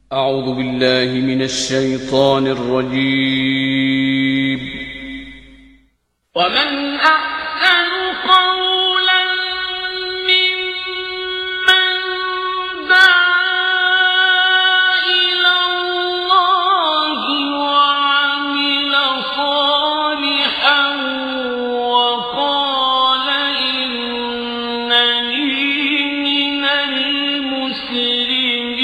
أعوذ بالله من الشيطان الرجيم ومن أحسن قولا ممن دعا إلى الله وعمل صالحا وقال إنني من المسلمين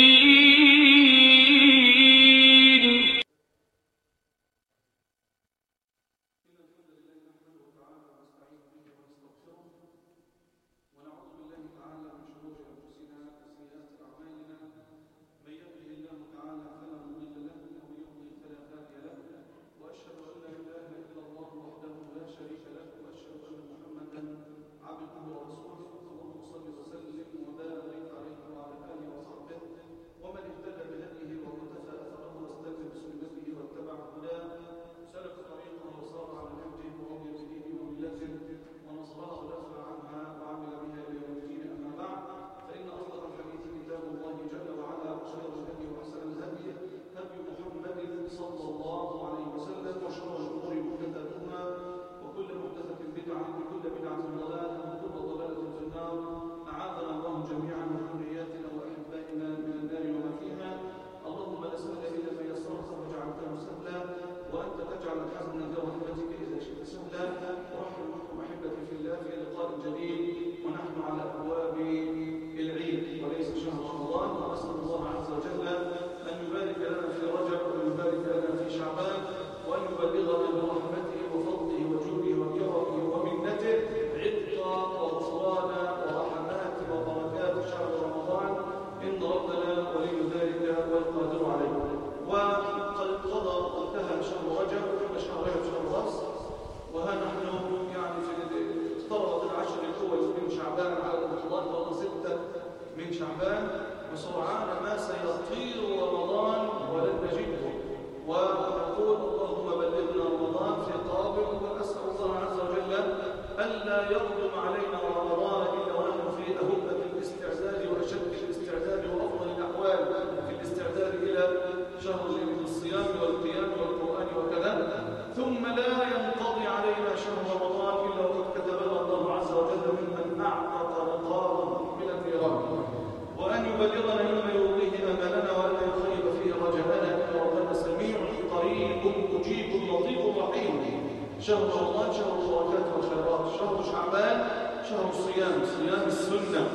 شهر رمضان شهر البركات والخيرات شهر شعبان شهر الصيام صيام السنة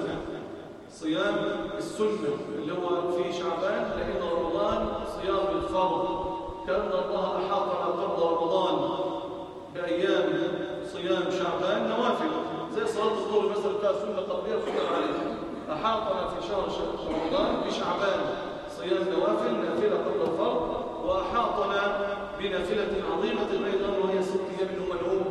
صيام السنة اللي هو في شعبان لأن رمضان صيام الفرض كأن الله أحاطنا قبل رمضان بأيام صيام شعبان نوافل زي صلاة الظهر مثلا فيها سنة قبلية وسنة عليها أحاطنا في شهر رمضان بشعبان صيام نوافل نافلة قبل الفرض وأحاطنا بنافلة عظيمة أيضا وهي ست أيام من هم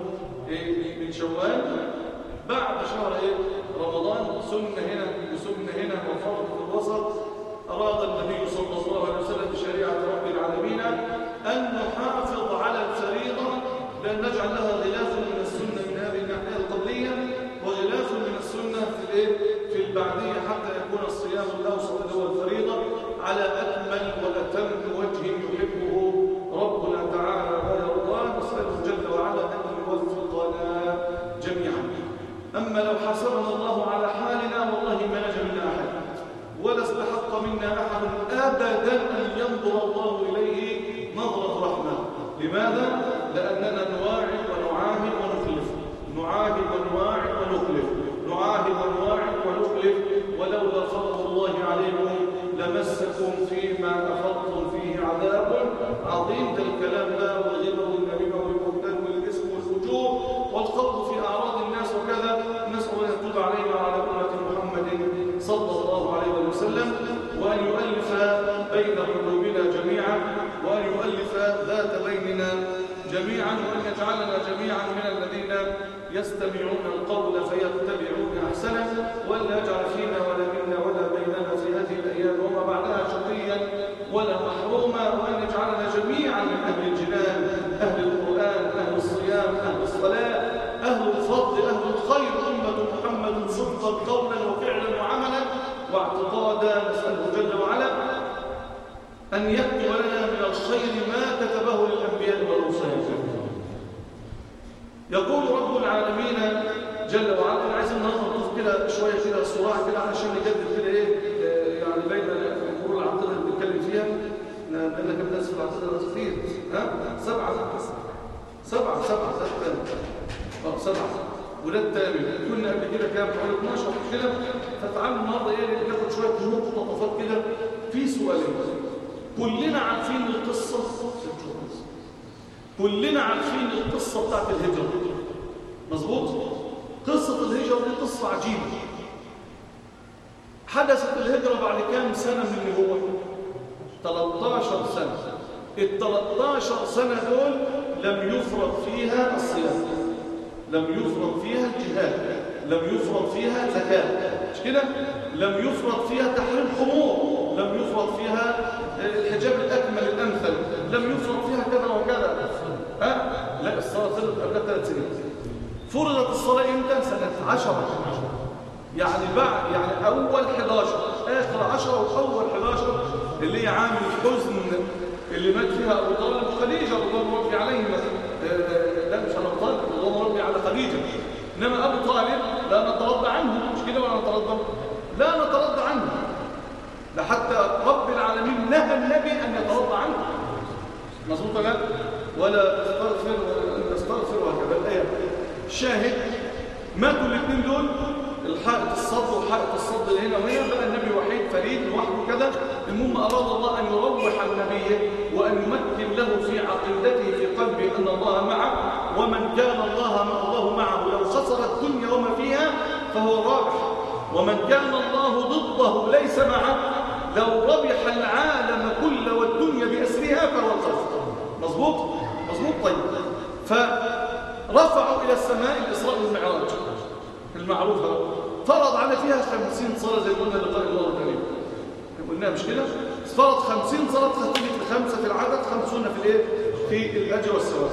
من شوال بعد شهر إيه؟ رمضان سنة هنا وسنة هنا وفرض في الوسط أراد النبي صلى الله عليه وسلم بشريعة رب العالمين أن نحافظ على الفريضة لأن نجعل لها غلاف من السنة من هذه الناحية القبلية وغلاف من السنة في الإيه؟ في البعدية حتى يكون الصيام الأوسط اللي هو الفريضة على أكمل وأتم وجه يحبه ربنا تعالى ويرضاه نسأله جل وعلا أن يوفقنا جميعا أما لو حسبنا الله على حالنا والله ما نجا منا أحد ولا استحق منا أحد أبدا أن ينظر الله إليه نظرة رحمة لماذا؟ لأننا نواعد ونعاهد ونخلف نعاهد ونواعد ونخلف نعاهد ونواعد ونخلف ولولا فضل الله عليكم لمسكم فيما أخذتم فيه عذاب عظيم ده الكلام ده والغيبة والنميمة والبهتان والاسم والفجور والخوض في أعراض الناس وكذا نسأل أن يتوب علينا وعلى أمة محمد صلى الله عليه وسلم وأن يؤلف بين قلوبنا جميعا وأن يؤلف ذات بيننا جميعا وأن يجعلنا جميعا من الذين يستمعون القول فيتبعون أحسنه وأن لا يجعل فينا ولا منا ولا بيننا في هذه الأيام وما بعدها شقيا ولا محروما وأن يجعلنا جميعا من أهل الجنان أهل القرآن أهل الصيام أهل الصلاة أهل الفضل أهل الخير أمة محمد صدقا قولا وفعلا وعملا واعتقادا نسأله جل وعلا أن يكتب لنا من الخير ما كتبه للأنبياء والرسل يقول رب العالمين جل وعلا أنا عايز النهارده نطوف كده شويه كده صراع كده علشان نجدد كده ايه آه، يعني بين الامور العقيده اللي بنتكلم فيها احنا بقينا كام درس في العقيده كتير ها سبعه سبعه سبعه ده اه سبعه وده التامن كنا قبل كده كام حوالي 12 كده فتعالوا النهارده ايه ناخد شويه مقتطفات كده في سؤالين كلنا عارفين القصه كلنا عارفين القصه بتاعت الهجره مظبوط قصة الهجرة دي قصة عجيبة حدثت الهجرة بعد كام سنة من النبوة 13 سنة ال 13 سنة دول لم يفرض فيها الصيام لم يفرض فيها الجهاد لم يفرض فيها زكاة مش كده لم يفرض فيها تحريم خمور لم يفرض فيها الحجاب الأكمل الأمثل لم يفرض فيها كذا وكذا ها لا الصلاة فرضت قبل ثلاث سنين فرضت الصلاة امتى؟ سنة عشرة يعني بعد يعني أول 11 آخر 10 وأول 11 اللي هي عام الحزن اللي مات فيها أبو طالب وخديجة رضوان ربي عليهم آه، لا مش على أبو طالب رضوان ربي على خديجة إنما أبو طالب لا نترضى عنه مش كده ولا نترضى؟ لا نترضى عنه ده حتى رب العالمين نهى النبي أن يترضى عنه مظبوط ولا لا؟ ولا استغفر استغفر وهكذا الآية شاهد ماتوا الاثنين دول الحائط الصد وحائط الصد اللي هنا وهنا بقى النبي وحيد فريد لوحده كده المهم اراد الله ان يروح النبي وان يمكن له في عقيدته في قلبه ان الله معه ومن كان الله مع الله معه لو خسر الدنيا وما فيها فهو رابح ومن كان الله ضده ليس معه لو ربح العالم كله والدنيا باسرها فهو الخاسر مظبوط مظبوط طيب ف رفعوا إلى السماء الإسراء والمعراج المعروفة فرض على فيها خمسين صلاة زي ما قلنا لقاء الله الكريم قلناها مش كده فرض خمسين صلاة هتيجي في خمسة في العدد خمسون في الايه في الأجر والثواب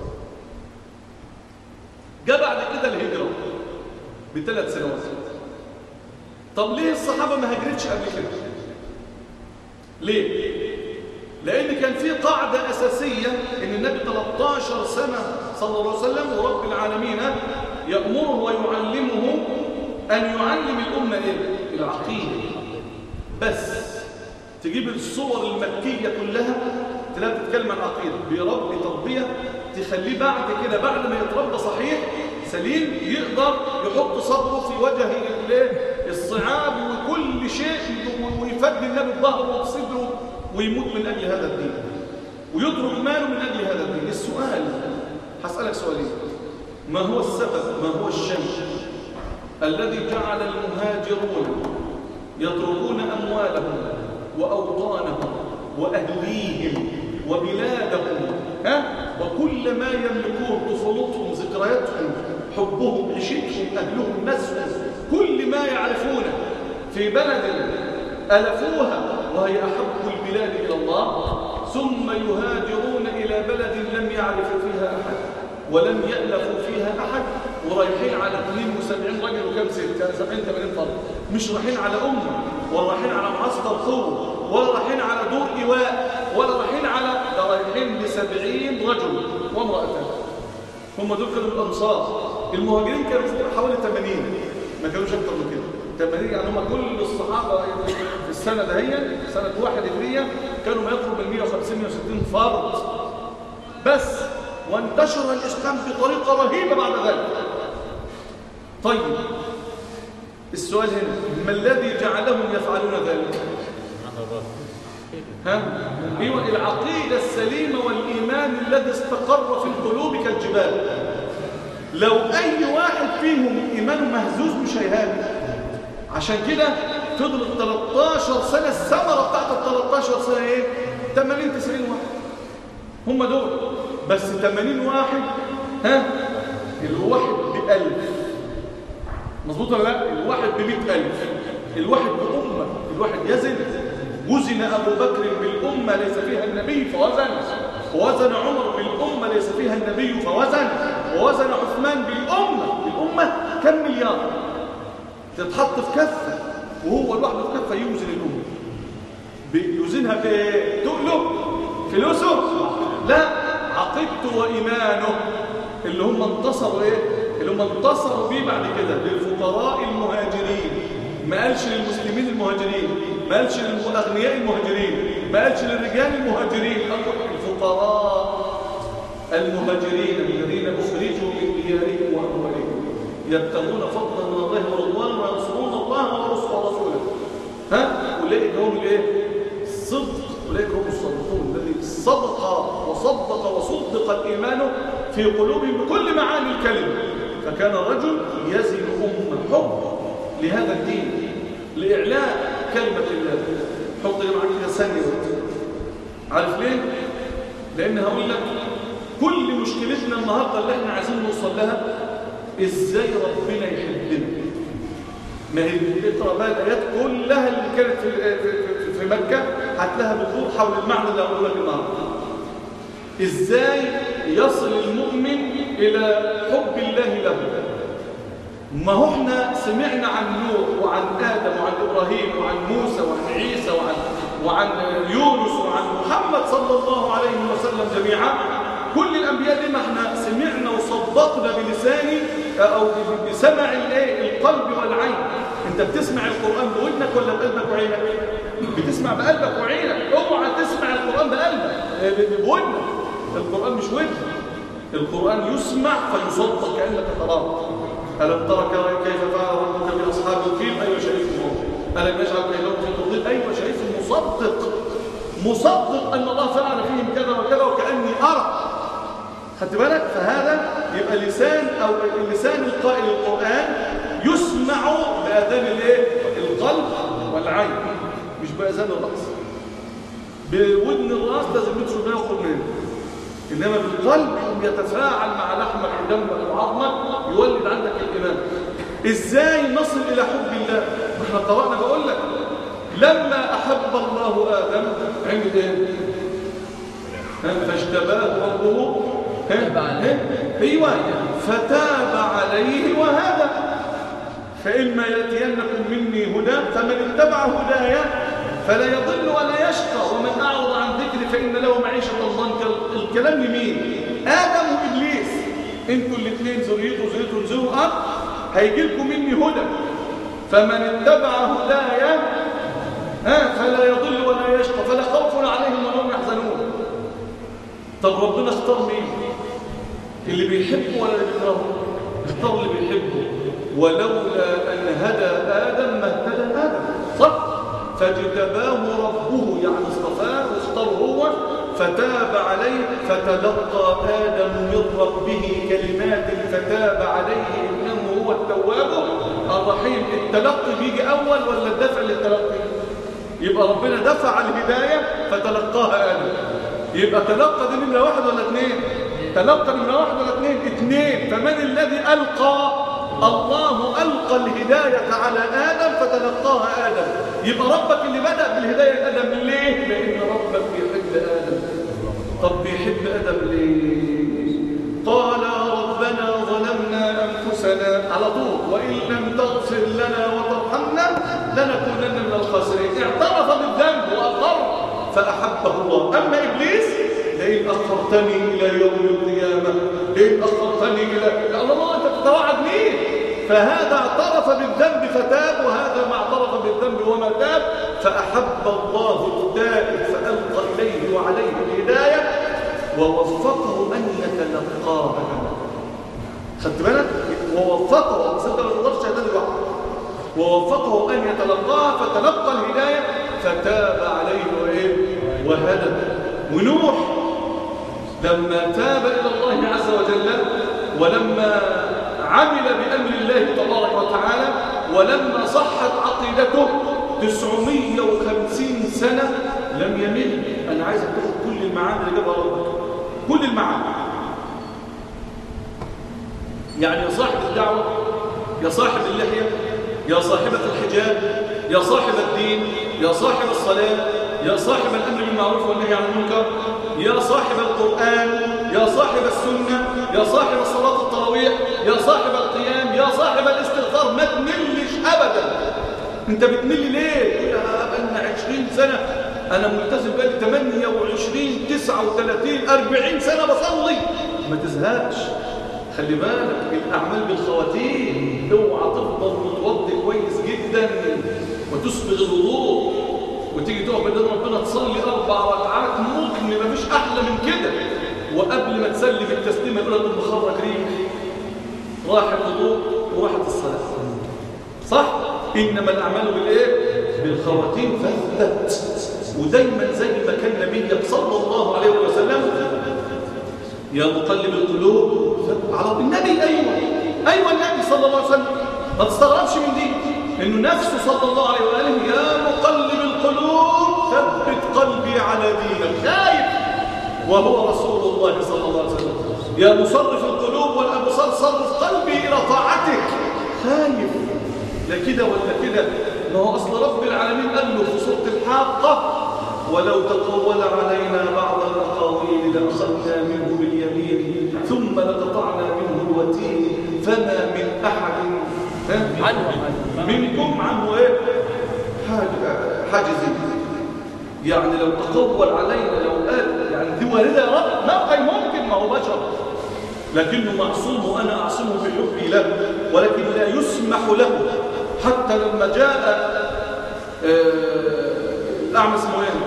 جاء بعد كده الهجرة بثلاث سنوات طب ليه الصحابة ما هجرتش قبل كده ليه لأن كان في قاعدة أساسية إن النبي 13 سنة صلى الله عليه وسلم ورب العالمين يأمره ويعلمه أن يعلم الأمة إيه؟ العقيدة بس تجيب الصور المكية كلها تلاقي بتتكلم عن عقيدة بيربي تربية تخليه بعد كده بعد ما يتربى صحيح سليم يقدر يحط صدره في وجه الصعاب وكل شيء ويفدي النبي بظهره وبصدره ويموت من أجل هذا الدين ويترك ماله من أجل هذا الدين السؤال هسألك سؤالين ما هو السبب ما هو الشيء الذي جعل المهاجرون يتركون أموالهم وأوطانهم وأهليهم وبلادهم ها؟ وكل ما يملكون طفولتهم ذكرياتهم حبهم عشقهم أهلهم نسلهم كل ما يعرفونه في بلد ألفوها وهي أحب البلاد إلى الله ثم يهاجرون إلى بلد لم يعرفوا فيها أحد ولم يألفوا فيها أحد ورايحين على 72 رجل وكم ست يعني 70 80 فرد مش رايحين على أمة ولا رايحين على معسكر قوة ولا رايحين على دور إيواء ولا رايحين على ده رايحين ل 70 رجل وامرأتان هم دول كانوا الأنصار المهاجرين كانوا فوق حوالي 80 ما كانوش أكتر من كده 80 يعني هم كل الصحابة في السنة دهيا سنة واحد هجرية كانوا ما يقرب من 150 160 فرد بس وانتشر الإسلام بطريقة رهيبة بعد ذلك طيب السؤال هنا ما الذي جعلهم يفعلون ذلك ها ايوه العقيده السليمه والايمان الذي استقر في القلوب كالجبال لو اي واحد فيهم ايمانه مهزوز مش هيهاجم عشان كده فضل ال 13 سنه الثمره بتاعت ال 13 سنه ايه 80 90 واحد هم دول بس 80 واحد ها الواحد ب 1000 مظبوط ولا لا الواحد ب 100000 الواحد بامه الواحد يزن وزن ابو بكر بالامه ليس فيها النبي فوزن ووزن عمر بالامه ليس فيها النبي فوزن ووزن عثمان بالامه الامه كم مليار تتحط في كفه وهو لوحده في كفه يوزن الامه بيوزنها بايه تقله فلوسه لا عقيدته وايمانه اللي هم انتصروا ايه اللي هم انتصروا بيه بعد كده للفقراء المهاجرين ما قالش للمسلمين المهاجرين ما قالش للاغنياء المهاجرين ما قالش للرجال المهاجرين قال الفقراء المهاجرين الذين اخرجوا من ديارهم واموالهم يبتغون فضلا من الله ورضوانا وينصرون الله ورسوله ها اولئك هم الايه الصدق اولئك هم الصادقون الذي صدق وصدق وصدق الايمان في قلوبهم بكل معاني الكلمه فكان الرجل يزن امه حب لهذا الدين لاعلاء كلمه الله حط لي معاك كده ثانيه عارف ليه لان هقول لك كل مشكلتنا النهارده اللي احنا عايزين نوصل لها ازاي ربنا يحبنا ما هي اقرا بقى الايات كلها اللي كانت في في, في مكه هتلاقيها بتدور حول المعنى اللي هقول لك النهارده ازاي يصل المؤمن الى حب الله له ما هو احنا سمعنا عن نوح وعن ادم وعن ابراهيم وعن موسى وعن عيسى وعن وعن يونس وعن محمد صلى الله عليه وسلم جميعا كل الانبياء دي ما احنا سمعنا وصدقنا بلساني او بسمع الايه القلب والعين انت بتسمع القران بودنك ولا بقلبك وعينك بتسمع بقلبك وعينك اوعى تسمع القران بقلبك بودنك القران مش ودن القران يسمع فيصدق كانك تراه الم ترى كيف فعل ربك باصحاب الفيل ايوه شريف الموت الم يجعل كيدهم في تضليل ايوه شريف مصدق مصدق ان الله فعل فيهم كذا وكذا وكاني ارى خدت بالك فهذا يبقى لسان او اللسان القائل القران يسمع باذان الايه القلب والعين مش باذان الراس بودن الراس لازم ندخل ما يخرج منه انما بالقلب يتفاعل مع لحمك ودمك وعظمك يولد عندك الايمان ازاي نصل الى حب الله ما احنا قرانا بقول لك لما احب الله ادم عمل ايه فاجتباه ربه ايوه فتاب عليه وهدى فإما يأتينكم مني هدى فمن اتبع هدايا فلا يضل ولا يشقى ومن أعرض عن ذكري فإن له معيشة ضنكا الكلام لمين؟ آدم وإبليس انتوا الاثنين ذريته ذريته ذو أب هيجي لكم مني هدى فمن اتبع هدايا ها فلا يضل ولا يشقى فلا خوف عليهم ولا هم يحزنون طب ربنا اختار مين؟ اللي بيحبه ولا اللي بيكرهه اختار اللي بيحبه ولولا ان هدى ادم ما اهتدى ادم صح فاجتباه ربه يعني اصطفاه واختاره هو فتاب عليه فتلقى ادم من ربه كلمات فتاب عليه انه هو التواب الرحيم التلقي بيجي اول ولا الدفع للتلقي يبقى ربنا دفع الهدايه فتلقاها ادم يبقى تلقى دي نمره واحد ولا اثنين تلقى من واحد ولا اثنين اثنين فمن الذي ألقى الله ألقى الهداية على آدم فتلقاها آدم يبقى ربك اللي بدأ بالهداية آدم ليه؟ لأن ربك بيحب آدم طب بيحب آدم ليه؟ قال ربنا ظلمنا أنفسنا على طول وإن لم تغفر لنا وترحمنا لنكونن من الخاسرين اعترف بالذنب وأقر فأحبه الله أما إبليس لئن أخرتني إلى يوم القيامة لئن أخرتني إلى يا الله أنت تتوعد مين فهذا اعترف بالذنب فتاب وهذا ما اعترف بالذنب وما تاب فأحب الله التائب فألقى إليه وعليه الهداية ووفقه أن يتلقاها خدت بالك ووفقه بس انت ما تقدرش هتدري لوحدك ووفقه أن يتلقاها فتلقى الهداية فتاب عليه وإيه وهدى ونوح لما تاب إلى الله عز وجل ولما عمل بأمر الله تبارك وتعالى ولما صحت عقيدته 950 سنة لم يمل أنا عايزك تاخد كل المعاني اللي جابها ربك كل المعاني يعني يا صاحب الدعوة يا صاحب اللحية يا صاحبة الحجاب يا صاحب الدين يا صاحب الصلاة يا صاحب الأمر بالمعروف والنهي عن المنكر يا صاحب القرآن يا صاحب السنة يا صاحب الصلاة التراويح يا صاحب القيام يا صاحب الاستغفار ما تملش أبدا انت بتمل ليه؟ يا بقالنا عشرين سنة انا ملتزم بقالي 28 39 40 سنه بصلي ما تزهقش خلي بالك الاعمال بالخواتيم اوعى تفضل متوضي كويس جدا وتسبغ الوضوء وتيجي تقف بين ربنا تصلي اربع ركعات ممكن ما فيش احلى من كده وقبل ما تسلم التسليمه يقول لك مخرج ريح راح الوضوء وراحت الصلاه صح انما الاعمال بالايه بالخواتيم فثبت ودايما زي ما كان نبيك صلى الله عليه وسلم يا مقلب القلوب على النبي ايوه ايوه النبي صلى الله عليه وسلم ما تستغربش من دي انه نفسه صلى الله عليه واله يا مقلب القلوب ثبت قلبي على دينك خايف وهو رسول الله صلى الله عليه وسلم يا مصرف القلوب والابصار صرف قلبي الى طاعتك خايف لا كده ولا كده ما هو اصل رب العالمين قال له في سوره الحاقه ولو تقول علينا بعض الاقاويل لاخذنا منه باليمين ثم لقطعنا منه الوتين فما من احد ها؟ منكم عنه ايه حاج- حاجز يعني لو تقول علينا لو قال يعني دي وارده يا رب لا اي ممكن ما هو بشر لكنه معصوم وانا اعصمه بحبي له ولكن لا يسمح له حتى لما جاء آه، الاعمى اسمه ايه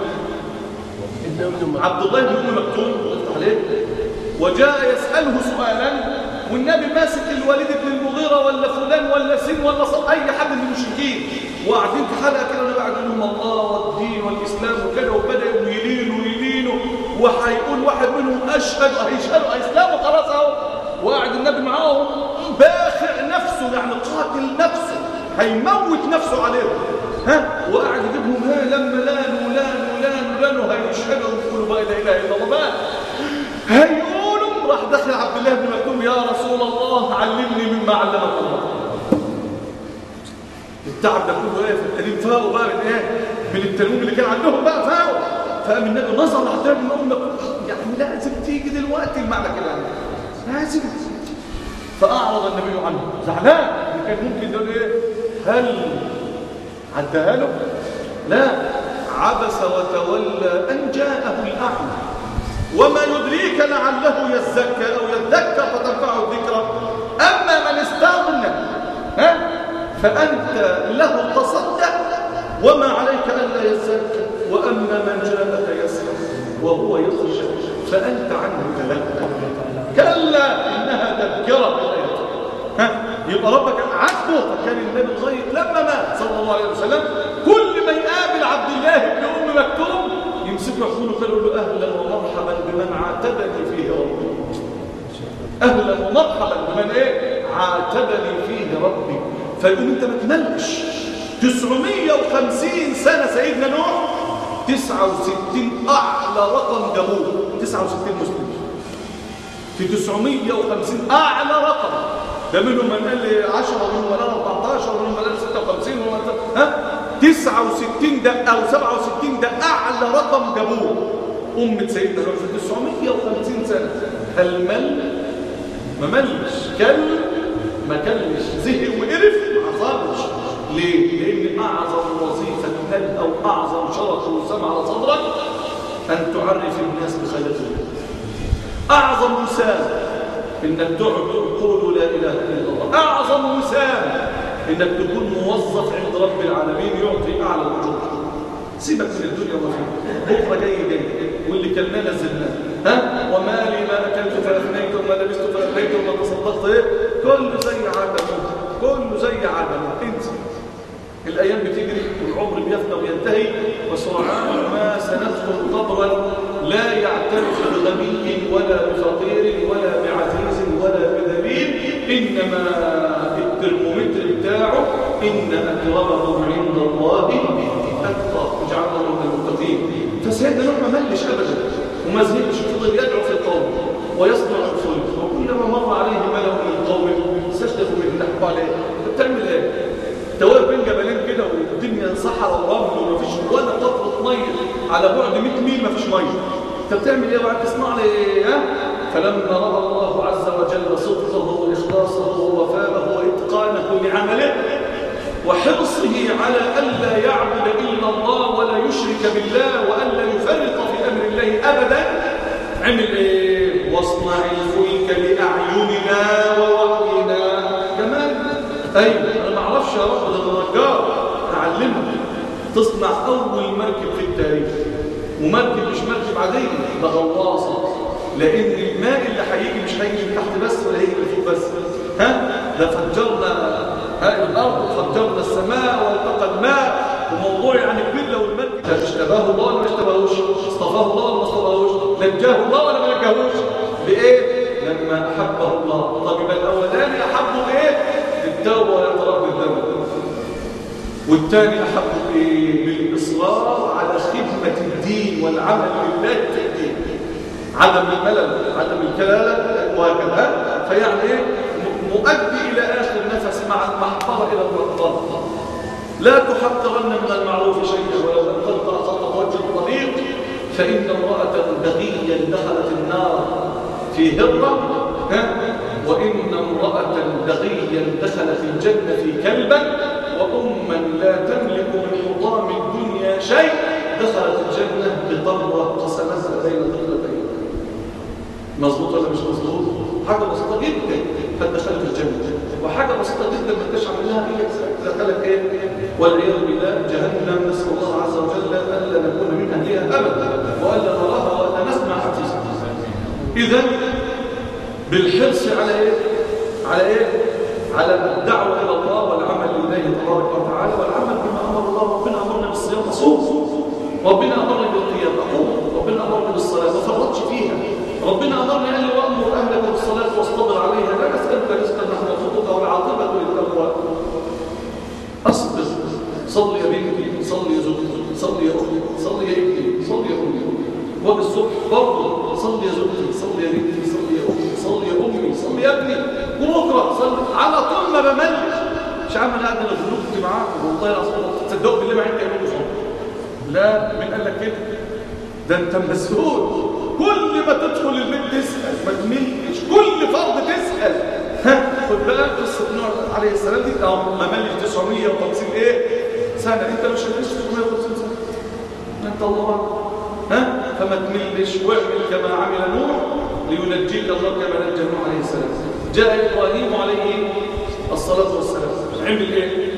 عبد الله بن ام مكتوم افتح عليه وجاء يساله سؤالا والنبي ماسك الوليد بن المغيره ولا فلان ولا سن ولا صد اي حد من المشركين وقاعدين في حلقه كده وانا قاعد لهم الله والدين والاسلام وكده وبداوا يلينوا يلينوا وهيقول واحد منهم اشهد هيشهدوا هيسلموا خلاص اهو وقاعد النبي معاهم باخع نفسه يعني قاتل نفسه هيموت نفسه عليهم ها وقاعد يجيبهم ها لما لانوا لانوا لانوا لانوا هيشهدوا ويقولوا لا اله الا الله بقى هيقولوا راح دخل عبد الله بن مكتوم يا رسول الله علمني مما علمك الله التعب ده كله ايه في التلميذ فاقوا بقى من ايه من التلميذ اللي كان عندهم بقى فاقوا فقام النبي نظر عبد الله بن ام مكتوم يعني لازم تيجي دلوقتي المعنى كده يعني لازم فاعرض النبي عنه زعلان اللي كان ممكن يقول ايه هل عدها له لا عبس وتولى ان جاءه الاعمى وما يدريك لعله يزكى او يذكر فتنفعه الذكرى اما من استغنى ها فانت له تصدق وما عليك الا يزكى واما من جاءك يسرا وهو يخشى فانت عنه تلهى كلا انها تذكره بالايات ها يبقى ربك عاتبه فكان النبي لغايه لما مات صلى الله عليه وسلم كل ما يقابل عبد الله بن ام مكتوم يمسكه يحضنه كده يقول له اهلا ومرحبا بمن عاتبني فيه ربي اهلا ومرحبا بمن ايه عاتبني فيه ربي فيقوم انت ما تملش 950 سنه سيدنا نوح 69 اعلى رقم جابوه 69 مسلم في 950 اعلى رقم ده منهم من قال لي 10 ومنهم من قال 14 ومنهم من قال 56 ومنهم من قال ها 69 ده او 67 ده اعلى رقم جابوه امه سيدنا نوح في 950 سنه هل مل ما ملش كل ما كلش زهق وقرف ما حصلش ليه لان اعظم وظيفه بل او اعظم شرف وسام على صدرك ان تعرف الناس بخير الله أعظم وسام إنك تقعد تقول لا إله إلا الله أعظم وسام إنك تكون موظف عند رب العالمين يعطي أعلى الأجور سيبك من الدنيا وما فيها بكرة جاي جاي واللي كلنا نزلناه ها وما لي ما أكلت فأفنيت وما لبست فأفنيت وما تصدقت إيه كله زي عادة كله زي عادة انسى الأيام بتجري والعمر بيفنى وينتهي وسرعان ما سندخل قبرا لا يعترف بغني ولا بفقير ولا بعزيز ولا بذليل إنما الترمومتر بتاعه إن أكرمهم عند الله أتقى اجعلنا من المتقين فسيدنا نوح ما ملش أبدا وما زهقش فضل يدعو في القوم ويصنع الفلك وكلما مر عليه ملأ من قومه استشرفوا منه نحكوا عليه انت بتعمل ايه؟ انت واقف بين جبلين كده والدنيا صحراء ورمل ومفيش ولا قطره ميه على بعد 100 ميل مفيش ميه انت بتعمل ايه وقاعد تسمع لي ها فلما راى الله عز وجل صدقه واخلاصه ووفاءه واتقانه لعمله وحرصه على الا يعبد الا إلا الله ولا يشرك بالله وألا يفرط في أمر الله أبدا عمل إيه واصنع الفلك بأعيننا ووحينا كمان أيوة أنا ما أعرفش يا رب ده أنا نجار أعلمك تصنع أول مركب في التاريخ ومركب مش مركب عادية ده غواصة لأن الماء اللي هيجي مش هيجي من تحت بس ولا هيجي من فوق بس ها ده فجرنا ها الأرض وفجرنا السماء والتقى الماء وموضوع يعني كبير لو المركب ده اشتباه الله ولا ما اشتبهوش اصطفاه الله ولا ما اصطفاهوش نجاه الله ولا ما نجاهوش بإيه؟ لما أحبه الله طب يبقى الأولاني أحبه إيه؟ بالتوبة والاعتراف بالذنب والثاني أحبه إيه؟ بالإصرار على خدمة الدين والعمل لله في الدين عدم الملل عدم الكلالة وهكذا فيعني إيه؟ مؤدي إلى آخر نفس مع المحضرة إلى المحضرة لا تحقرن من المعروف شيئا ولو أن تلقى خط وجه الطريق فإن امرأة بغيا دخلت النار في هرة ها؟ وإن امرأة بغيا دخلت الجنة في كلبا وأما لا تملك من حطام الدنيا شيء دخلت الجنة بطرة قسمتها بين طفلتين مظبوط ولا مش مظبوط حاجة بسيطة جدا فدخلت الجنة وحاجة بسيطة جدا ما تشعر منها إلا دخلت إيه والعياذ بالله جهنم نسأل الله عز وجل ألا نكون من أهلها أبدا وألا نراها وألا نسمع حديثها إذا بالحرص على إيه على إيه على الدعوة إلى الله والعمل لله تبارك وتعالى والعمل بما أمر الله ربنا أمرنا بالصيام أصوم ربنا أمرني بالقيام أقوم ربنا أمرني بالصلاة ما فرطش فيها ربنا أمرني أن وأمر أهلك بالصلاة واصطبر عليها لا نسألك رزقا نحن نرزقك والعاقبة للتقوى أصبر صل يا بنتي صل يا زوجتي صل يا أختي صل يا ابني صل يا أمي وبالصبح برضه صل يا زوجتي صل يا بنتي صل يا أختي صل يا أمي صل يا ابني وبكرة صل على طول ما بملش مش عامل قاعد انا كنت معاكم والله العظيم تصدقوا بالله ما عندي اعملوا صوت لا مين قال لك كده ده انت مسؤول كل ما تدخل البيت تسال ما تملش كل فرد تسال ها خد بقى قصه نوح عليه السلام دي اه ما ملش 950 ايه سنه انت مش هتعيش 950 سنه انت الله ها فما تملش واعمل كما عمل نوح لينجيك الله كما نجى نوح عليه السلام جاء ابراهيم عليه الصلاه والسلام عمل ايه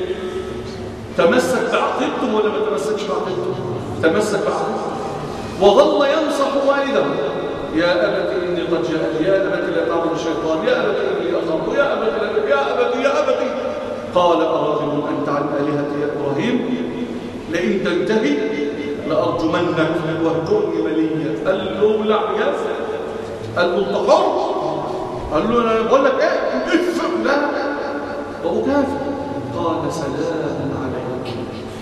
تمسك بعقيدته ولا ما تمسكش بعقيدته تمسك بعقيدته وظل ينصح والده يا أبت إني قد جاءني يا أبت لا تعبد الشيطان يا أبت إني أخاف يا أبت لا يا أبت يا أبت قال أراغب أنت عن آلهتي يا إبراهيم لئن تنتهي لأرجمنك واهجرني مليا قال له لا يا قال له أنت حر قال له أنا بقول لك إيه لا وهو كافر قال سلام عليك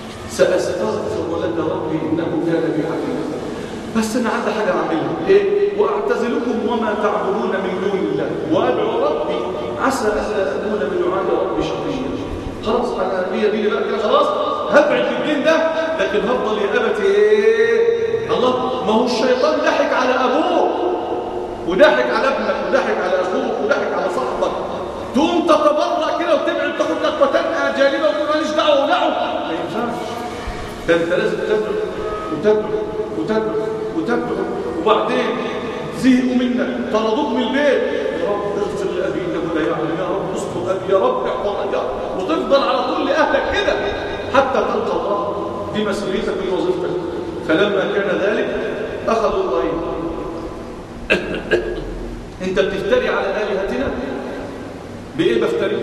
سأستغفر لك ربي إنه كان بي حكيما بس أنا عندي حاجة أعملها إيه؟ وأعتزلكم وما تعبدون من دون الله وأدعو ربي عسى ألا أكون بدعاء ربي شقيا خلاص أنا هي دي بقى كده خلاص هبعد الدين ده لكن هفضل يا أبتي إيه؟ الله ما هو الشيطان ضحك على أبوه وضحك على ابنك وضحك على أخوك وضحك على صاحبك تقوم تتبرع كده وتبعد تاخد لك وتنقى جانبه وتقول ماليش دعوه ودعوه ما ينفعش ده انت لازم تدعو وتدعو وتدعو وتدعو وبعدين زهقوا منك طردوك من البيت يا رب اغفر لابي انه لا يعلم يا رب استر ابي يا رب احفظ ابي وتفضل على طول لاهلك كده حتى تلقى الله دي مسؤوليتك من وظيفتك فلما كان ذلك اخذوا الغيب انت بتفتري على الهتنا بايه بفتري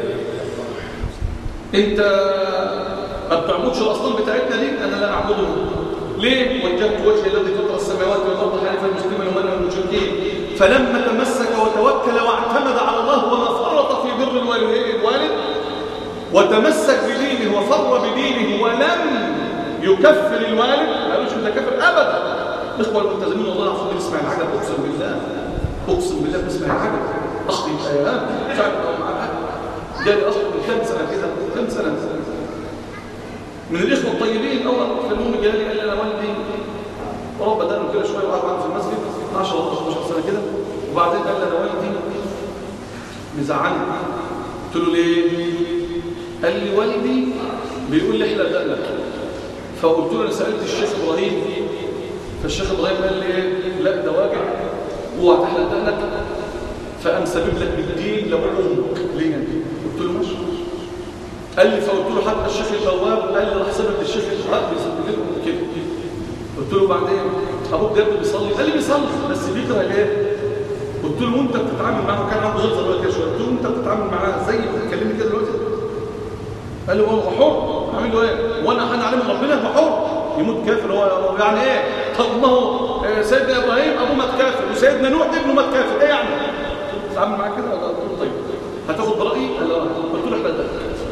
انت ما بتعبدش الاصنام بتاعتنا دي انا لا اعبدهم ليه وجهت وجهي الذي فطر السماوات والارض حنيفا مسلما ومن من المشركين فلما تمسك وتوكل واعتمد على الله وما فرط في بر الوالد وتمسك بدينه وفر بدينه ولم يكفر الوالد ما قالوش انت كافر ابدا الاخوه الملتزمين والله العظيم بنسمع العجب اقسم بالله اقسم بالله بنسمع العجب اخطي الايام مش عارف معاك جالي اصلا من كام سنه كده كام سنه من الاخوه الطيبين اول المهم جالي قال لي انا والدي رب دانه كده شويه وقعد معانا في المسجد 10 ولا 12 سنه كده وبعدين قال لي انا والدي مزعلني قلت له ليه؟ قال لي والدي بيقول لي احلق دقنك فقلت له انا سالت الشيخ ابراهيم فالشيخ ابراهيم قال لي ايه لا ده واجب وهتحلق دقنك فقام سبب لك بالدين لو امك ليه انت قلت له ماشي قال لي فقلت له حتى الشيخ البواب قال لي راح سبب للشيخ الحق بيسبب لكم كده قلت له بعدين ابوك جد بيصلي قال لي بيصلي بس بيكره الايه قلت له وانت بتتعامل معاه كان عنده غلطه دلوقتي شويه قلت له انت بتتعامل معاه زي ما بتكلمني كده دلوقتي قال لي هو حر اعمل له ايه وانا انا علم ربنا يبقى حر يموت كافر هو هو يعني ايه طب ما هو آه، سيدنا ابراهيم ابوه مات كافر وسيدنا نوح ابنه مات كافر ايه يعني تتعامل معاه كده ولا قلت له طيب هتاخد برايي قال له آه. قلت له احنا ده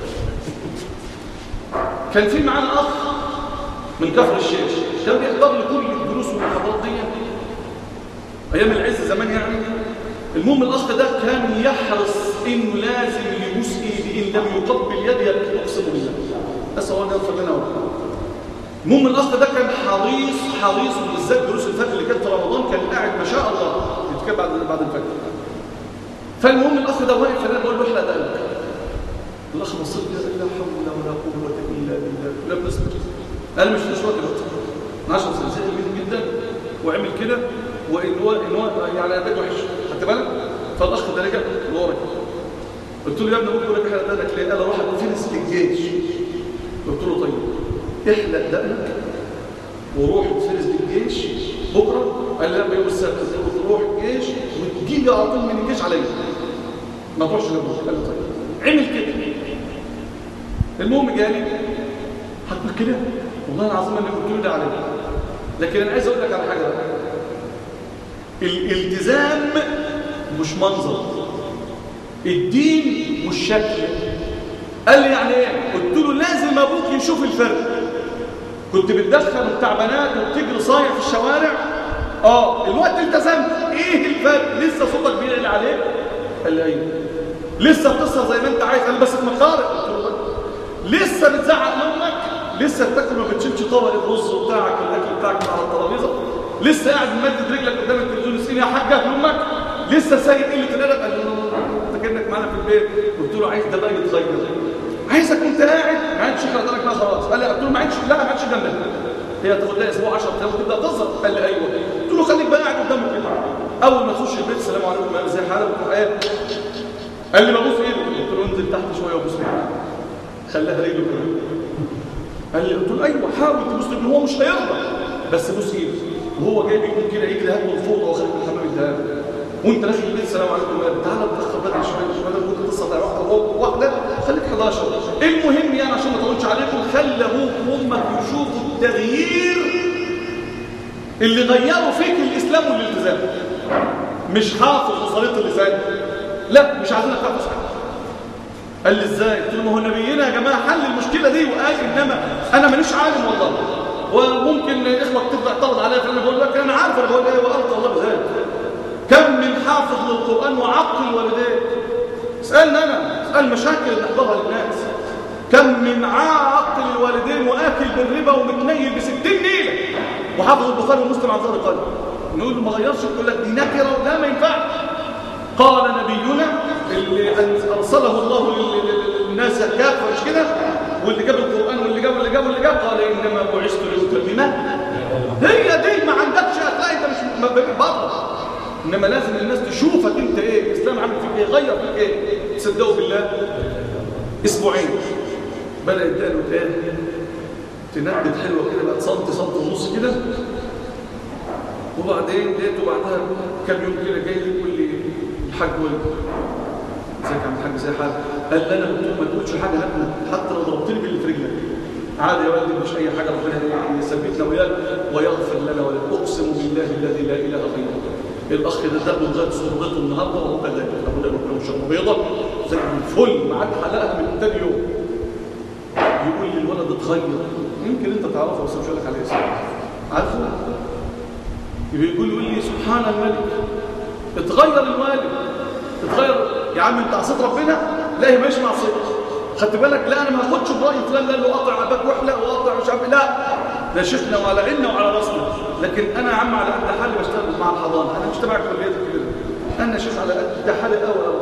كان في معانا اخ من كفر الشيخ كان بيحضر لي كل الدروس والمحاضرات دي ايام العز زمان يعني المهم الاخ ده كان يحرص انه لازم يبوس ايدي ان لم يقبل يدي اقسم بالله بس هو يغفر لنا ورحمه المهم الاخ ده كان حريص حريص بالذات دروس الفجر اللي كانت في رمضان كان قاعد ما شاء الله يتكلم بعد بعد الفجر فالمهم الاخ ده واقف فانا بقول له احلق دقنك الاخ بص لي قال لا حول ولا قوه الا بالله لا بنسمع قال مش مش وقت الوقت 10 سنين جدا جدا وعمل كده وان هو ان هو يعني اداك وحش خدت بالك فالاخ ده رجع لورا قلت له يا ابني ابوك بيقول لك احلق دقنك ليه قال اروح اتفلس للجيش قلت له طيب احلق دقنك وروح اتفلس للجيش بكره قال لي لا يوم السبت قلت له روح الجيش وتجيب لي على طول من الجيش عليا ما تروحش لابوك قال له طيب عمل كده المهم جالي هتقول كده والله العظيم اللي قلت له ده عليه لكن انا عايز اقول لك على حاجه بقى الالتزام مش منظر الدين مش شكل قال لي يعني ايه قلت له لازم ابوك يشوف الفرق كنت بتدخل التعبانات وبتجري صايع في الشوارع اه الوقت التزمت ايه الفرق لسه صوتك بيعلى عليك قال لي ايوه لسه بتسهر زي ما انت عايز قال بس مقارب قلت له طيب. لسه بتزعق لامك لسه بتاكل ما بتشيلش طبق الرز بتاعك والاكل بتاعك من على الترابيزه لسه قاعد ممدد رجلك قدام التلفزيون اسقيني يا حاجه لامك لسه سايق قله الادب قال له انت كانك معانا في البيت قلت له عايز ده بقى يتغير عايزك وانت قاعد ما عادش يخلق درجه بقى خلاص قال لي قلت له ما عادش لا ما عادش جنبك هي تاخد لها اسبوع 10 ايام وتبدا تظهر قال لي ايوه قلت له خليك بقى قاعد قدامه كده اول ما تخش البيت السلام عليكم يا ازي حالك ايه قال لي ببوس ايده قلت له انزل تحت شويه وبوس ايده خلاها رجله كده قال لي قلت له ايوه حاول تبوس رجله هو مش هيرضى بس بوس ايده وهو جاي بيقوم كده يجري هات له الفوطه واخد من الحمام الدهان وانت داخل البيت السلام عليكم يا تعالى نتاخر بدري شويه مش بدل ممكن تصل على واحده واحده خليك 11 المهم يعني عشان ما اطولش عليكم خلي ابوك وامك يشوفوا التغيير اللي غيروا فيك الاسلام والالتزام مش حافظ وصليت اللسان لا مش عايزينك تحفظ حاجه قال لي ازاي قلت له ما هو نبينا يا جماعه حل المشكله دي وقال انما انا مانيش عالم والله وممكن اخوك تبدا تعترض عليا فانا بقول لك انا عارف انا بقول ايه وقلت الله بذلك كم من حافظ للقران وعقل والديه اسالني انا اسال مشاكل اللي نحضرها للناس كم من عاقل الوالدين واكل بالربا ومتنيل ب 60 نيله وحافظ البخاري ومسلم عن ظهر قلب نقول له ما غيرش يقول لك دي نكره لا ما ينفعش قال نبينا اللي ارسله الله للناس كافه مش كده واللي جاب القران واللي جاب واللي جاب واللي جاب قال انما بعثت لاتممه هي دي ما عندكش هتلاقي انت مش بره انما لازم الناس تشوفك انت ايه الاسلام عامل فيك ايه غير فيك ايه تصدقوا بالله اسبوعين بدا يداله تاني تندد حلوه كده بقت سنتي سنتي ونص كده وبعدين لقيته بعدها كام يوم كده جاي لي يقول لي الحاج ولد ازيك يا عم الحاج زي حالك قال لي انا قلت له ما تقولش حاجه هاتنا حتى لو ضربتني باللي في رجلك عادي يا والدي مش اي حاجه ربنا يثبتنا وياك ويغفر لنا ولا اقسم بالله الذي لا اله غيره الاخ ده دقه لغايه صورته النهارده وهو كذلك ابونا له شرب بيضه زي الفل ما عاد حلقها من ثاني يوم يقول لي الولد اتغير يمكن انت تعرفه بس مش هقول لك عليه اسمه عارفه بيقول يقول لي سبحان الملك اتغير الوالد اتغير يا عم انت عصيت ربنا لا هي مش معصيه خدت بالك لا انا ما اخدش براي فلان قال له قطع عباك واحلق وقطع مش عارف لا ده شيخنا وعلى عيننا وعلى راسنا لكن انا يا عم على قد حالي بشتغل مع الحضانه انا مش تبع كليات الكبيره انا شيخ على قد حالي قوي قوي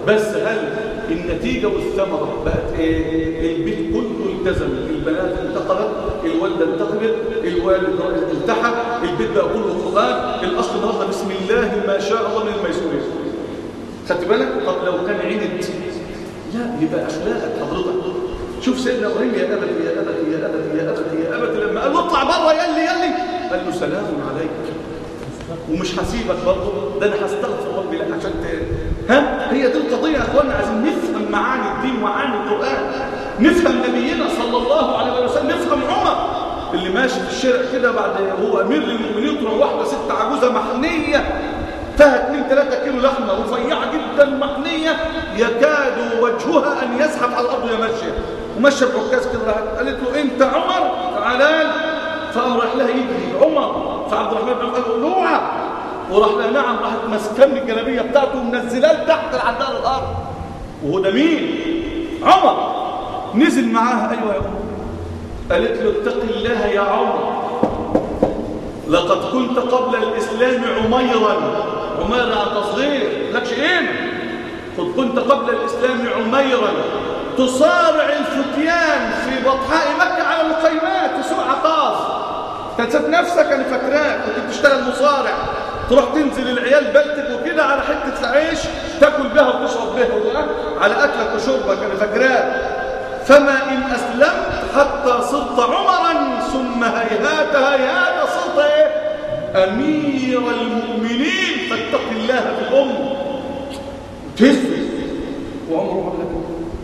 بس هل النتيجة والثمرة بقت ايه البيت كله التزم البنات انتقلت الوالدة انتقلت الوالد التحق البيت بقى كله قرآن الأخ النهارده بسم الله ما شاء الله من الميسورين خدت بالك طب لو كان عند لا يبقى أخلاقك حضرتك شوف سيدنا إبراهيم يا أبتي يا أبتي يا أبتي يا أبتي يا أبتي لما قال له اطلع بره يلي يلي قال له سلام عليك ومش هسيبك برضه ده انا هستغفر ربي لك عشان ت... ها هي دي القضيه يا اخوانا عايزين نفهم معاني الدين ومعاني القران نفهم نبينا صلى الله عليه وسلم نفهم عمر اللي ماشي في الشارع كده بعد هو امير للمؤمنين تروح واحده ست عجوزه محنيه فيها 2 3 كيلو لحمه رفيعه جدا محنيه يكاد وجهها ان يزحف على الارض وهي ماشيه وماشيه بعكاز كده راحت قالت له انت عمر تعالى فقام راح لها يجري عمر فعبد الرحمن بن عوف قال له اوعى وراح لها نعم راحت ماسكه من الجلابيه بتاعته ومنزلاه لتحت لحد على الارض وهو ده مين؟ عمر نزل معاها ايوه يا عمر قالت له اتق الله يا عمر لقد كنت قبل الاسلام عميرا عمير عن تصغير لكش ايه قد كنت قبل الاسلام عميرا تصارع الفتيان في بطحاء مكه على مخيمات في سوق عقاص تنسيت نفسك انا فاكراك كنت بتشتغل مصارع تروح تنزل العيال بلتك وكده على حته العيش تاكل بها وتشرب بها على اكلك وشربك انا فاكراك فما ان اسلمت حتى صرت عمرا ثم هيهات هيهات صرت ايه امير المؤمنين فاتق الله في الام تهزه وعمر عمر لك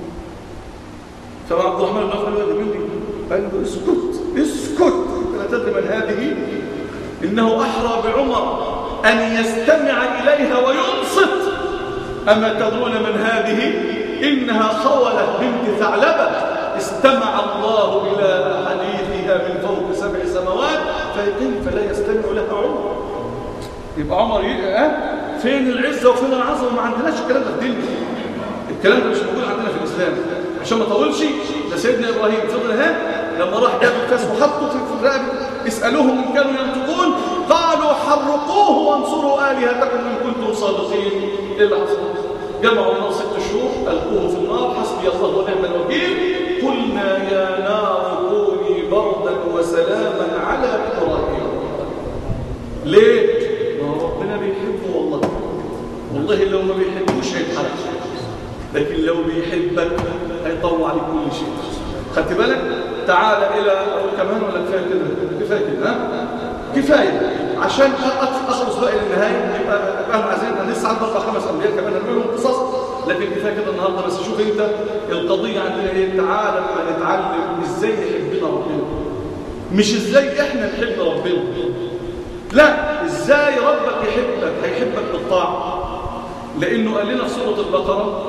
فعبد الرحمن بن عوف قال له مني قال له اسكت اسكت لا تدري من هذه إنه أحرى بعمر أن يستمع إليها وينصت أما تدرون من هذه إنها خولة بنت ثعلبة استمع الله إلى حديثها من فوق سبع سماوات فكيف لا يستمع لها عمر يبقى عمر ي... أه؟ فين العزة وفين العظمة ما عندناش الكلام ده في ديننا الكلام ده مش موجود عندنا في الإسلام عشان ما طولش ده سيدنا إبراهيم فضل ها لما راح جاب الكاس وحطه في الرقبة اسألوهم إن كانوا ينطقون قالوا حرقوه وانصروا آلهتكم إن كنتم صادقين إيه اللي حصل؟ جمعوا النار ست شهور ألقوه في النار حسبي الله ونعم الوكيل قلنا يا نار كوني بردا وسلاما على إبراهيم ليه؟ ما ربنا بيحبه والله والله لو ما بيحبوش هيتحرق لكن لو بيحبك هيطوع عليك كل شيء خدت بالك تعال الى أو كمان ولا كفايه كده كفايه كده ها كفايه عشان اخلص بقى للنهايه يبقى يبقى عايزين انا لسه عندي اربع خمس انبياء كمان هنعمل لهم قصص لكن كفايه كده النهارده بس شوف انت القضيه عندنا ايه تعال لما نتعلم ازاي يحبنا ربنا مش ازاي احنا نحب ربنا لا ازاي ربك يحبك هيحبك بالطاعه لانه قال لنا في سوره البقره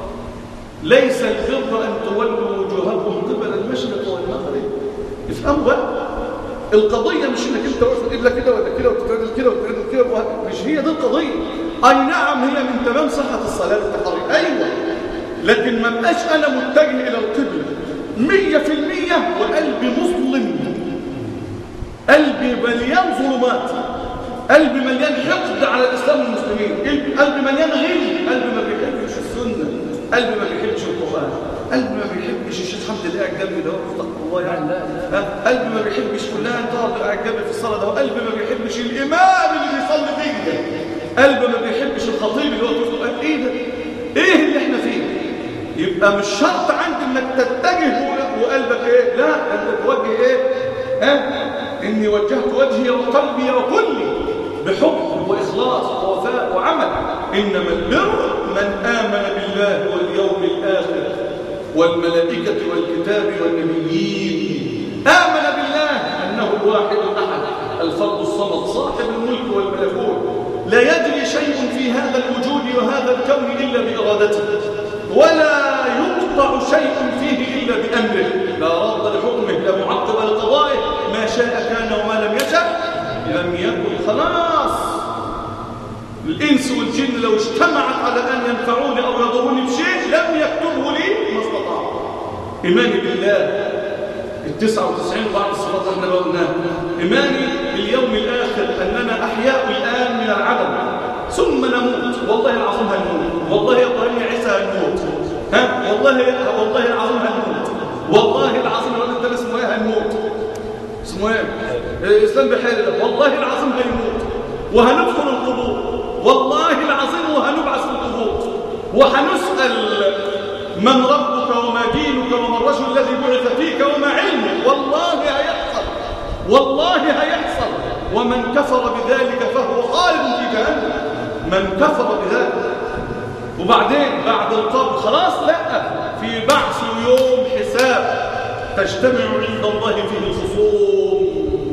ليس البر أن تولوا وجوهكم قبل المشرق والمغرب افهموا بقى القضية مش انك انت واقف القبلة كده ولا كده وتتعدل كده وتتعدل كده مش هي دي القضية اي نعم هي من تمام صحة الصلاة التحرير ايوه لكن ما بقاش انا متجه الى القبلة مية في المية وقلبي مظلم قلبي مليان ظلمات قلبي مليان حقد على الاسلام والمسلمين قلبي مليان غل قلبي ما بيحبش السنه قلبي ما بيحبش القرآن قلبي ما بيحبش الشيخ حمد اللي قاعد جنبي ده استغفر الله يعني لا لا لا. قلبي ما بيحبش فلان طه اللي قاعد جنبي في الصلاه ده قلبي ما بيحبش الامام اللي بيصلي فيا قلبي ما بيحبش الخطيب اللي هو بيقول ايه ده ايه اللي احنا فيه يبقى مش شرط عندي انك تتجه وقلبك ايه لا انت توجه ايه ها اني وجهت وجهي وقلبي وكلي بحب واخلاص ووفاء وعمل انما البر من آمن بالله واليوم الآخر والملائكة والكتاب والنبيين آمن بالله أنه الواحد الأحد الفرد الصمد صاحب الملك والملكوت لا يدري شيء في هذا الوجود وهذا الكون إلا بإرادته ولا يقطع شيء فيه إلا بأمره لا رد لحكمه لا معقب لقضائه ما شاء كان وما لم يشأ لم يكن خلاص الإنس والجن لو اجتمعت على أن ينفعوني أو يضروني بشيء لم يكتبه لي ما استطاعوا إيماني بالله التسعة وتسعين بعض الصفات احنا قلناها إيماني باليوم الآخر أننا أحياء الآن من العدم ثم نموت والله العظيم هنموت والله يا إبراهيم يا عيسى هنموت ها والله والله العظيم هنموت والله العظيم الراجل ده اسمه ايه هنموت اسمه ايه إيه، اسلام بحيري ده والله العظيم هيموت وهندخل القبور والله العظيم وهنبعث في القبور وهنسأل من ربك وما دينك وما الرجل الذي بعث فيك وما علمك والله هيحصل والله هيحصل ومن كفر بذلك فهو خالد في جهنم من كفر بذلك وبعدين بعد القبر خلاص لا في بعث يوم حساب تجتمع عند الله فيه الخصوم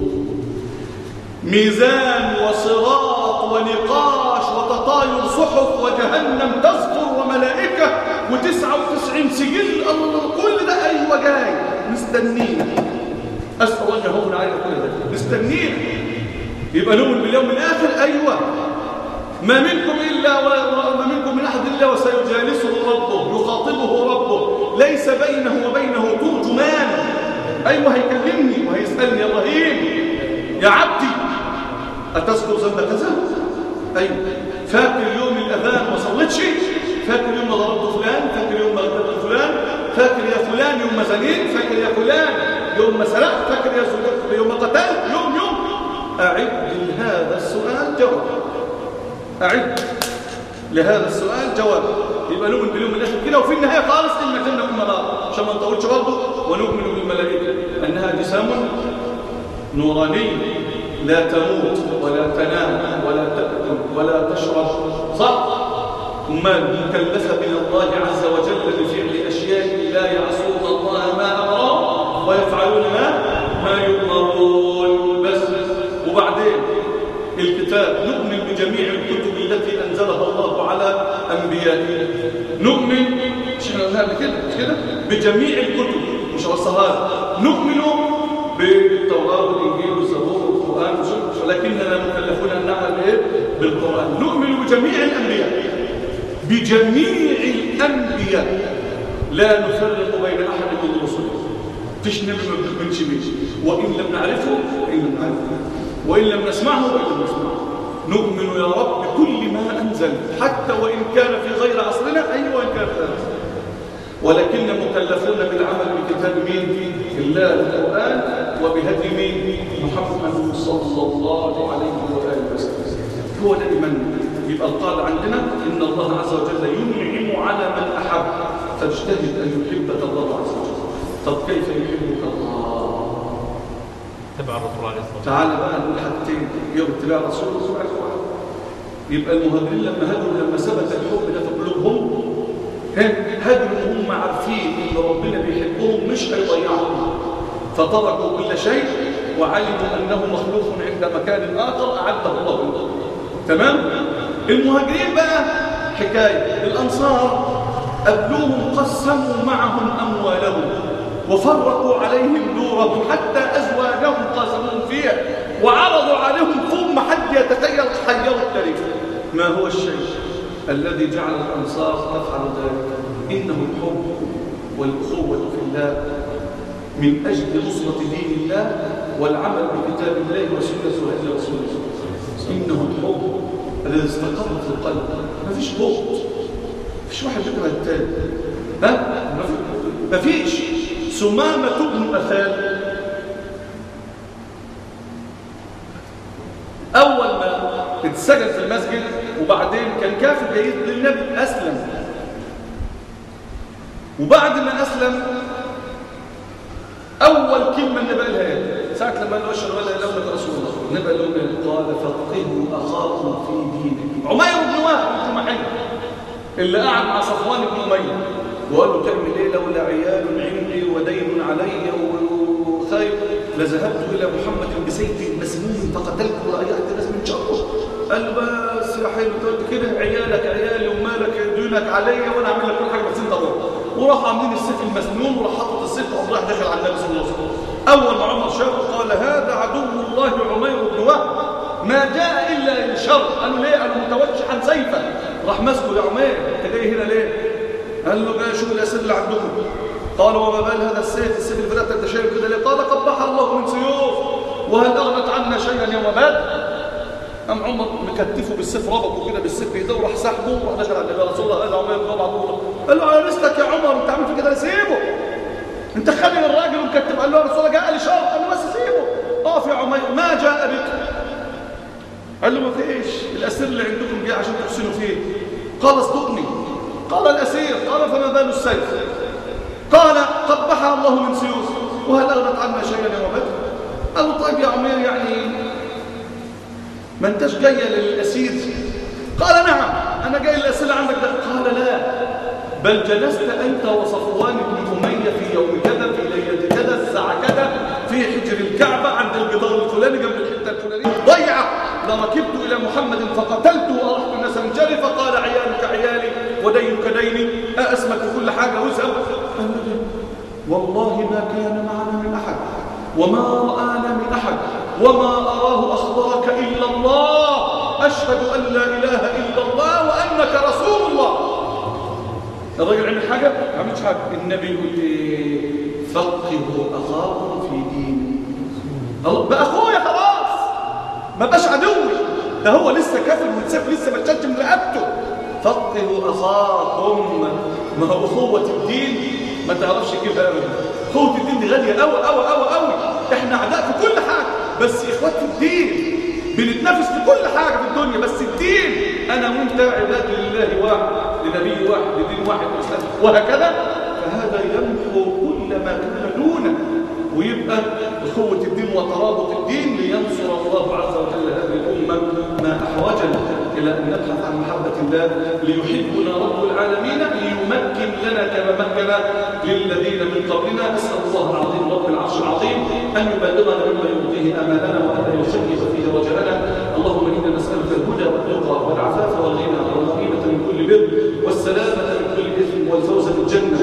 ميزان وصراط ونقاش وتطاير صحف وجهنم تذكر وملائكة وتسعة وتسعين سجل الله كل ده أيوة جاي مستنينا أسأل الله أن يهون علينا كل ده مستنينا يبقى نؤمن باليوم الآخر أيوة ما منكم إلا وما منكم من أحد إلا وسيجالسه ربه يخاطبه ربه ليس بينه وبينه ترجمان أيوة هيكلمني وهيسألني يا إبراهيم يا عبدي أتذكر ذنب كذا أيوة فاكر يوم الأذان ما صليتش فاكر يوم ما ضربت فلان فاكر يوم ما غدرت فلان فاكر يا فلان يوم ما زنيت فاكر يا فلان يوم ما سرقت فاكر يا زوجتك يوم ما قتلت يوم يوم أعد لهذا السؤال جواب أعد لهذا السؤال جواب يبقى نؤمن باليوم الآخر كده وفي النهاية خالص إما الجنة وإما النار عشان ما نطولش برضه ونؤمن بالملائكة أنها جسام نوراني لا تموت ولا تنام ولا تأكل ولا تشرب صح؟ أمال مكلفة من الله عز وجل بفعل أشياء لا يعصون الله ما أمرهم ويفعلون ما ما يؤمرون بس وبعدين الكتاب نؤمن بجميع الكتب التي أنزلها الله على أنبيائه نؤمن مش احنا قلناها قبل كده مش كده بجميع الكتب مش وصلها نؤمن بالتوراة والإنجيل والزبور والقرآن والشرك ولكننا مكلفون أن نعمل إيه بالقرآن نؤمن بجميع الأنبياء بجميع الأنبياء لا نفرق بين أحد من رسله فيش نبي ما بنؤمنش بيه وإن لم نعرفه وإن لم نعرفه وإن لم نسمعه وإن لم نسمعه نؤمن يا رب بكل ما أنزل حتى وإن كان في غير عصرنا أي وإن كان في غير عصرنا ولكن مكلفون بالعمل بكتاب مين الله القرآن وبهدي مين محمد صلى الله عليه وآله وسلم هو ده إيماننا يبقى القاعدة عندنا إن الله عز وجل ينعم على من أحب فاجتهد أن يحبك الله عز وجل طب كيف يحبك الله تبع الرسول عليه الصلاه والسلام تعال بقى نقول حاجتين يوم اتباع الرسول واتباع القرآن يبقى المهاجرين لما هاجروا لما ثبت الحب ده في قلوبهم هاجروا هم عارفين ان ربنا بيحبهم مش هيضيعهم فتركوا كل شيء وعلموا انه مخلوق عند مكان اخر اعده الله لهم تمام المهاجرين بقى حكايه الانصار قبلوهم قسموا معهم اموالهم وفرقوا عليهم دورهم حتى ازواجهم قاسموهم فيها وعرضوا عليهم ثم حد يتخيل حيروا التاريخ ما هو الشيء الذي جعل الانصار تفعل ذلك انه الحب والاخوه في الله من اجل نصره دين الله والعمل بكتاب الله وسنه هدي رسوله انه الحب الذي استقر في القلب ما فيش بغض فيش واحد يكره التاني ها ما فيش سمامة بن أثال أول ما اتسجن في المسجد وبعدين كان كافر جيد للنبي أسلم وبعد ما أسلم أول كلمة النبي قالها إيه؟ ساعة لما قال له أشهد أن لا إله إلا الله رسول الله النبي قال له إيه؟ قال فقهوا أخاكم في دينكم عمير بن وهب بن محمد اللي قعد مع صفوان بن أمية وقال له تعمل ايه لولا عيال عندي ودين علي وخير لذهبت الى محمد بسيف مسموم فقتلت ورأيت ناس من شره قال له بس يا حلو قلت كده عيالك عيالي ومالك دينك عليا وانا اعمل لك كل حاجه بس انت روح وراح عاملين السيف المسنون وراح حاطط السيف وراح راح داخل على النبي صلى الله عليه وسلم اول ما عمر شافه قال هذا عدو الله عمير بن وهب ما جاء الا للشر قالوا ليه قالوا متوجحا سيفا راح ماسكه يا عمير انت جاي هنا ليه قال له جاي شوف الاسد اللي عندكم قال وما بال هذا السيف السيف اللي بدات انت شايف كده ليه قال قبح الله من سيوف وهل اغنت عنا شيئا يوم بدر قام عمر مكتفه بالسيف ربطه كده بالسيف بايده وراح سحبه وراح دخل على النبي يا رسول الله قال له عمر بن الخطاب قال له على رزقك يا عمر انت عامل في كده سيبه انت خلي الراجل ومكتب قال له يا رسول الله جاء لي شرط قال له بس سيبه اقف يا عمير ما جاء بك قال له ما فيش الاسير اللي عندكم جه عشان تحسنوا فيه قال اصدقني قال الاسير قال فما بال السيف قال قبحها الله من سيوف وهل اغنت عنا شيئا يا بدر قال له طيب يا عمير يعني ما انتش جاي للاسير قال نعم انا جاي للاسئله عندك ده قال لا بل جلست انت وصفوان بن اميه في يوم كذا في ليله كذا الساعه كذا في حجر الكعبه عند الجدار الفلاني جنب الحته الفلانيه ضيعه لركبت الى محمد فقتلته واراحت الناس من شره فقال عيالك عيالي ودينك ديني اسمك كل حاجه واذهب والله ما كان معنا من احد وما رانا من احد وما اراه اخبرك الا الله اشهد ان لا اله الا الله وانك رسول الله الراجل عمل حاجه ما عملش حاجه النبي يقول ايه فقهوا اخاكم في دينه الله بقى اخويا خلاص ما بقاش عدوي ده هو لسه كافر والسيف لسه ما اتشج من رقبته فقهوا اخاكم ما هو اخوه الدين ما تعرفش كيف ابدا اخوه الدين دي غاليه قوي قوي قوي قوي احنا اعداء في كل حاجه بس اخوات في الدين بنتنافس في كل حاجه في الدنيا بس الدين انا وانت عباد لله واحد لنبي واحد لدين واحد وإسلام وهكذا فهذا يمحو كل ما كان دونه ويبقى أخوة الدين وترابط الدين لينصر الله عز وجل هذه الأمة ما أحوجنا إلى أن نبحث عن محبة الله ليحبنا رب العالمين ليمكن لنا كما مكن للذين من قبلنا أسأل الله العظيم رب العرش العظيم أن يبلغنا مما يرضيه آمالنا وأن يشيب فيه رجاءنا اللهم إنا نسألك الهدى والتقى والعفاف والغنى والغنيمة من كل بر والسلامة من كل إثم والفوز بالجنة